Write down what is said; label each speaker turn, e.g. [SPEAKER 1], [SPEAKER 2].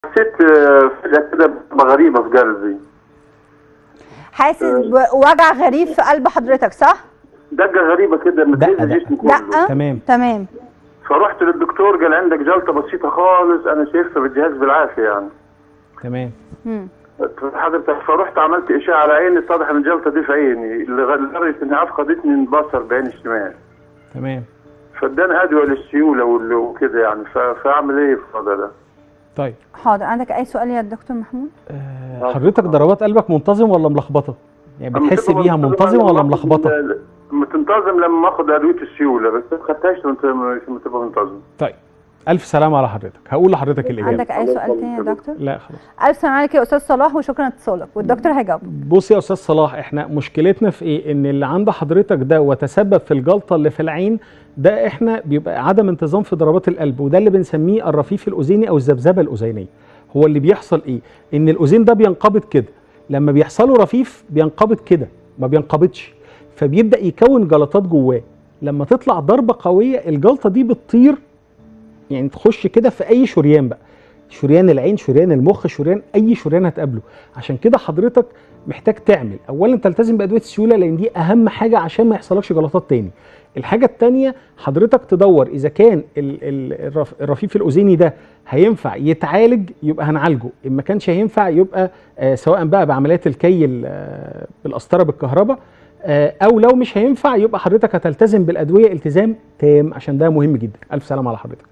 [SPEAKER 1] حسيت آه، فجاه كده بضربة غريبه في قلبي
[SPEAKER 2] حاسس بوجع غريب في قلب حضرتك صح
[SPEAKER 1] دقه غريبه كده متهز
[SPEAKER 3] دقة.
[SPEAKER 1] جسمي كله
[SPEAKER 2] لا
[SPEAKER 3] تمام
[SPEAKER 2] تمام
[SPEAKER 1] فرحت للدكتور قال عندك جلطه بسيطه خالص انا شايفها بالجهاز بالعافيه يعني
[SPEAKER 3] تمام
[SPEAKER 2] مم.
[SPEAKER 1] حضرتك فرحت عملت اشعه على عيني اتضح ان الجلطه دي في عيني لدرجه انها افقدتني البصر بعين الشمال
[SPEAKER 3] تمام
[SPEAKER 1] فاداني ادويه للسيوله وال- وكده يعني ف- فاعمل ايه في الوضع ده؟
[SPEAKER 3] طيب
[SPEAKER 2] حاضر عندك اي سؤال يا دكتور محمود
[SPEAKER 3] آه، حضرتك ضربات قلبك منتظم ولا ملخبطه يعني بتحس
[SPEAKER 1] أما
[SPEAKER 3] بيها
[SPEAKER 1] تبقى
[SPEAKER 3] منتظمه ولا
[SPEAKER 1] لما
[SPEAKER 3] ملخبطه
[SPEAKER 1] آخد- لما تنتظم لما اخد ادويه السيوله بس ما خدتهاش لما ت- لما تبقى منتظم
[SPEAKER 3] طيب الف سلامه على حضرتك هقول لحضرتك الاجابه
[SPEAKER 2] عندك اي سؤال تاني يا دكتور
[SPEAKER 3] لا خلاص
[SPEAKER 2] الف سلام عليك يا استاذ صلاح وشكرا لاتصالك والدكتور هيجاوب
[SPEAKER 3] بص يا استاذ صلاح احنا مشكلتنا في ايه ان اللي عند حضرتك ده وتسبب في الجلطه اللي في العين ده احنا بيبقى عدم انتظام في ضربات القلب وده اللي بنسميه الرفيف الاذيني او الذبذبه الاذينيه هو اللي بيحصل ايه ان الاذين ده بينقبض كده لما بيحصل له رفيف بينقبض كده ما بينقبضش فبيبدا يكون جلطات جواه لما تطلع ضربه قويه الجلطه دي بتطير يعني تخش كده في اي شريان بقى شريان العين شريان المخ شريان اي شريان هتقابله عشان كده حضرتك محتاج تعمل اولا تلتزم بادويه السيوله لان دي اهم حاجه عشان ما يحصلكش جلطات تاني الحاجه التانيه حضرتك تدور اذا كان ال- ال- الرف- الرفيف الاذيني ده هينفع يتعالج يبقى هنعالجه ان ما كانش هينفع يبقى آه سواء بقى بعمليات الكي ال- آه بالقسطره بالكهرباء آه او لو مش هينفع يبقى حضرتك هتلتزم بالادويه التزام تام عشان ده مهم جدا الف سلامه على حضرتك